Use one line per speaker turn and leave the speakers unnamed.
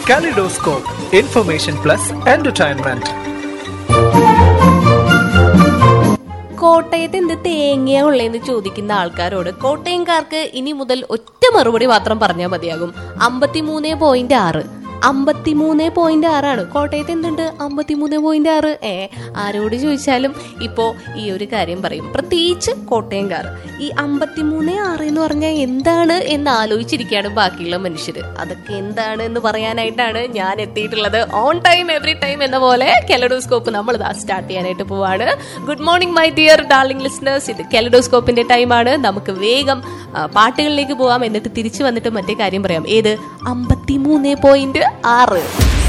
Kaleidoscope, information plus entertainment.
കോട്ടയത്ത് എന്ത് തേങ്ങയാ ഉള്ളതെന്ന് ചോദിക്കുന്ന ആൾക്കാരോട് കോട്ടയംകാർക്ക് ഇനി മുതൽ ഒറ്റ മറുപടി മാത്രം പറഞ്ഞാൽ മതിയാകും അമ്പത്തിമൂന്ന് പോയിന്റ് ആറ് അമ്പത്തിമൂന്ന് പോയിന്റ് ആറാണ് കോട്ടയത്ത് എന്തുണ്ട് അമ്പത്തിമൂന്ന് പോയിന്റ് ആറ് ഏ ആരോട് ചോദിച്ചാലും ഇപ്പോ ഈ ഒരു കാര്യം പറയും പ്രത്യേകിച്ച് കോട്ടയംകാർ ഈ അമ്പത്തിമൂന്ന് ആറ് എന്ന് പറഞ്ഞാൽ എന്താണ് എന്ന് ആലോചിച്ചിരിക്കുകയാണ് ബാക്കിയുള്ള മനുഷ്യര് അതൊക്കെ എന്താണ് എന്ന് പറയാനായിട്ടാണ് ഞാൻ എത്തിയിട്ടുള്ളത് ഓൺ ടൈം എവറി ടൈം എന്ന പോലെ കെലഡോസ്കോപ്പ് നമ്മൾ ഇതാ സ്റ്റാർട്ട് ചെയ്യാനായിട്ട് പോവാണ് good morning my dear darling listeners ഇത് കെലഡോസ്കോപ്പിന്റെ ടൈമാണ് നമുക്ക് വേഗം ആ, പാട്ടുകളിലേക്ക് പോവാം എന്നിട്ട് തിരിച്ചു വന്നിട്ട് മറ്റേ കാര്യം പറയാം ഏത് അമ്പത്തിമൂന്ന് പോയിന്റ് ആറ്